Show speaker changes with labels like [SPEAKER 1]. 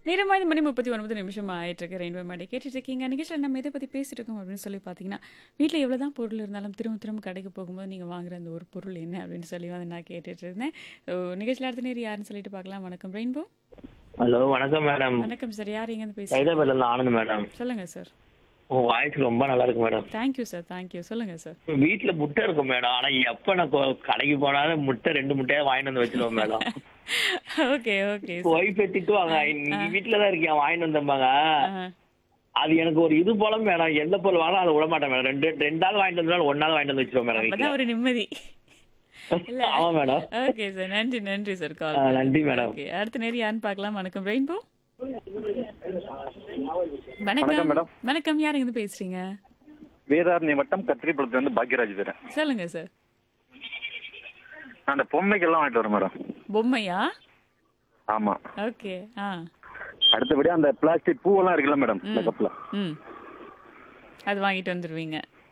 [SPEAKER 1] நேரமாக மணி முப்பத்தி ஒன்பது நிமிஷம் ஆயிட்டு இருக்கு ரெயின்போ மாடி கேட்டுட்டு இருக்கீங்க நிகழ்ச்சியில் நம்ம எதை பற்றி பேசிட்டு இருக்கோம் அப்படின்னு சொல்லி பார்த்தீங்கன்னா வீட்டில் எவ்வளோ தான் பொருள் இருந்தாலும் திரும்ப திரும்ப கடைக்கு போகும்போது நீங்கள் வாங்குற அந்த ஒரு பொருள் என்ன அப்படின்னு சொல்லி வந்து நான் கேட்டுட்டு இருந்தேன் ஸோ நிகழ்ச்சியில் அடுத்த நேரம் யாருன்னு சொல்லிட்டு பார்க்கலாம் வணக்கம் ரெயின்போ
[SPEAKER 2] ஹலோ வணக்கம் மேடம்
[SPEAKER 1] வணக்கம் சார் யார் எங்கேருந்து பேசுறீங்க
[SPEAKER 2] சைதாபேட்ல இருந்து ஆனந்த் மேடம்
[SPEAKER 1] சொல்லுங்க சார்
[SPEAKER 2] உங்க வாய்ஸ் ரொம்ப நல்லா இருக்கு மேடம்
[SPEAKER 1] தேங்க்யூ சார் தேங்க்யூ சொல்லுங்க சார்
[SPEAKER 2] வீட்டுல முட்டை இருக்கும் மேடம் ஆனா எப்ப நான் கொ- கடைக்கு போனாலும் முட்டை ரெண்டு முட்டையா வாங்கிட்டு வந்து வச்சிருவோம் மேடம்
[SPEAKER 1] ஓகே ஓகே
[SPEAKER 2] ஒய்ஃபை திட்டுவாங்க நீ வீட்டுல தான் இருக்கியா வாங்கிட்டு வந்தம்பாங்க அது எனக்கு ஒரு இது போல மேடம் எந்த பொருள் வாங்கினா அதை விட மாட்டேன் மேடம் ரெண்டு ரெண்டு நாள் வாங்கிட்டு வந்தாலும் ஒரு நாள் வாங்கிட்டு வந்து வச்சிருவோம் மேடம்
[SPEAKER 1] அப்பதான்
[SPEAKER 2] வீட்டுல
[SPEAKER 1] ஒரு நிம்மதி இல்ல.
[SPEAKER 2] ஆமா மேடம்
[SPEAKER 1] ஓகே சார் நன்றி நன்றி சார் கால்
[SPEAKER 2] ஆ, நன்றி மேடம்
[SPEAKER 1] ஓகே அடுத்த நேரம் யாருன்னு பார்க்கலாம் வணக்கம் ரெயின்போ
[SPEAKER 3] வணக்கம்
[SPEAKER 1] வணக்கம்
[SPEAKER 3] மேடம்.
[SPEAKER 1] வணக்கம் யார் இருந்து பேசுறீங்க
[SPEAKER 3] வேதாரண்ய வட்டம் கத்திரிப்பழத்துல இருந்து பாக்யராஜ் பேரன்
[SPEAKER 1] சொல்லுங்க சார்
[SPEAKER 3] நான் அந்த பொம்மைக்கெல்லாம் வாங்கிட்டு வரேன் மேடம்
[SPEAKER 1] பொம்மையா
[SPEAKER 3] ஆமா
[SPEAKER 1] ஓகே ஆ
[SPEAKER 3] அடுத்தபடி அந்த பிளாஸ்டிக் பூவெல்லாம் இருக்குல்ல மேடம் இந்த கப்ல
[SPEAKER 1] ம் அது வாங்கிட்டு வந்துருவீங்க